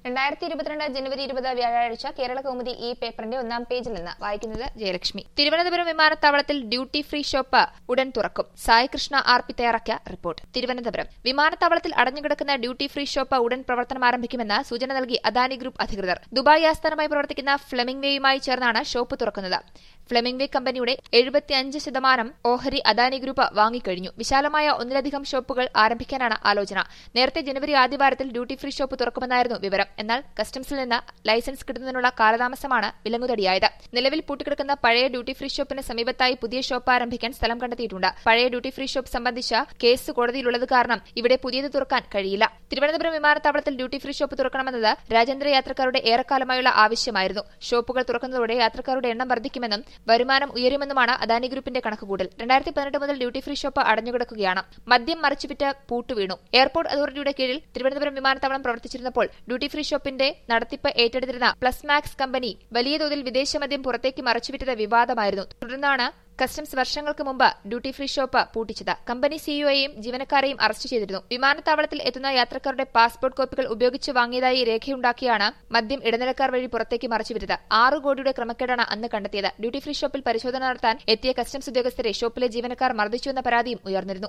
രണ്ടായിരത്തി ഇരുപത്തിരണ്ട് ജനുവരി ഇരുപത് വ്യാഴാഴ്ച കേരള കൗമുദി ഈ പേപ്പറിന്റെ ഒന്നാം പേജിൽ നിന്ന് വായിക്കുന്നത് ജയലക്ഷ്മി തിരുവനന്തപുരം വിമാനത്താവളത്തിൽ ഡ്യൂട്ടി ഫ്രീ ഷോപ്പ് ഉടൻ തുറക്കും സായി കൃഷ്ണ ആർ പി തയ്യാറാക്കിയ റിപ്പോർട്ട് തിരുവനന്തപുരം വിമാനത്താവളത്തിൽ അടഞ്ഞുകിടക്കുന്ന ഡ്യൂട്ടി ഫ്രീ ഷോപ്പ് ഉടൻ പ്രവർത്തനം ആരംഭിക്കുമെന്ന് സൂചന നൽകി അദാനി ഗ്രൂപ്പ് അധികൃതർ ദുബായ് ആസ്ഥാനമായി പ്രവർത്തിക്കുന്ന ഫ്ലെമിംഗ് വേയുമായി ചേർന്നാണ് ഷോപ്പ് തുറക്കുന്നത് ഫ്ലെമിംഗ് വേ കമ്പനിയുടെ എഴുപത്തിയഞ്ച് ശതമാനം ഓഹരി അദാനി ഗ്രൂപ്പ് വാങ്ങിക്കഴിഞ്ഞു വിശാലമായ ഒന്നിലധികം ഷോപ്പുകൾ ആരംഭിക്കാനാണ് ആലോചന നേരത്തെ ജനുവരി ആദ്യവാരത്തിൽ ഡ്യൂട്ടി ഫ്രീ ഷോപ്പ് തുറക്കുമെന്നായിരുന്നു വിവരം എന്നാൽ കസ്റ്റംസിൽ നിന്ന് ലൈസൻസ് കിട്ടുന്നതിനുള്ള കാലതാമസമാണ് വിലങ്ങുതടിയായത് നിലവിൽ പൂട്ടിക്കിടക്കുന്ന പഴയ ഡ്യൂട്ടി ഫ്രീ ഷോപ്പിന് സമീപത്തായി പുതിയ ഷോപ്പ് ആരംഭിക്കാൻ സ്ഥലം കണ്ടെത്തിയിട്ടുണ്ട് പഴയ ഡ്യൂട്ടി ഫ്രീ ഷോപ്പ് സംബന്ധിച്ച കേസ് കോടതിയിലുള്ളത് കാരണം ഇവിടെ പുതിയത് തുറക്കാൻ കഴിയില്ല തിരുവനന്തപുരം വിമാനത്താവളത്തിൽ ഡ്യൂട്ടി ഫ്രീ ഷോപ്പ് തുറക്കണമെന്നത് രാജ്യാന്തര യാത്രക്കാരുടെ ഏറെക്കാലമായുള്ള ആവശ്യമായിരുന്നു ഷോപ്പുകൾ തുറക്കുന്നതോടെ യാത്രക്കാരുടെ എണ്ണം വർദ്ധിക്കുമെന്നും വരുമാനം ഉയരുമെന്നുമാണ് അദാനി ഗ്രൂപ്പിന്റെ കണക്കുകൂടൽ രണ്ടായിരത്തി പതിനെട്ട് മുതൽ ഡ്യൂട്ടി ഫ്രീ ഷോപ്പ് അടഞ്ഞുകിടക്കുകയാണ് മദ്യം മറിച്ചുവിറ്റ് പൂട്ടുവീണു എയർപോർട്ട് അതോറിറ്റിയുടെ കീഴിൽ തിരുവനന്തപുരം വിമാനത്താവളം പ്രവർത്തിച്ചിരുന്നപ്പോൾ ഡ്യൂട്ടി ഫ്രീ ഷോപ്പിന്റെ നടത്തിപ്പ് ഏറ്റെടുത്തിരുന്ന പ്ലസ് മാക്സ് കമ്പനി വലിയ തോതിൽ വിദേശ മദ്യം പുറത്തേക്ക് മറച്ചുവിറ്റത് വിവാദമായിരുന്നു തുടർന്നാണ് കസ്റ്റംസ് വർഷങ്ങൾക്ക് മുമ്പ് ഡ്യൂട്ടി ഫ്രീ ഷോപ്പ് പൂട്ടിച്ചത് കമ്പനി സിഇഒയെയും ജീവനക്കാരെയും അറസ്റ്റ് ചെയ്തിരുന്നു വിമാനത്താവളത്തിൽ എത്തുന്ന യാത്രക്കാരുടെ പാസ്പോർട്ട് കോപ്പികൾ ഉപയോഗിച്ച് വാങ്ങിയതായി രേഖയുണ്ടാക്കിയാണ് മദ്യം ഇടനിലക്കാർ വഴി പുറത്തേക്ക് മറച്ചുവിറ്റത് ആറ് കോടിയുടെ ക്രമക്കേടാണ് അന്ന് കണ്ടെത്തിയത് ഡ്യൂട്ടി ഫ്രീ ഷോപ്പിൽ പരിശോധന നടത്താൻ എത്തിയ കസ്റ്റംസ് ഉദ്യോഗസ്ഥരെ ഷോപ്പിലെ ജീവനക്കാർ മർദ്ദിച്ചുവെന്ന പരാതിയും ഉയർന്നിരുന്നു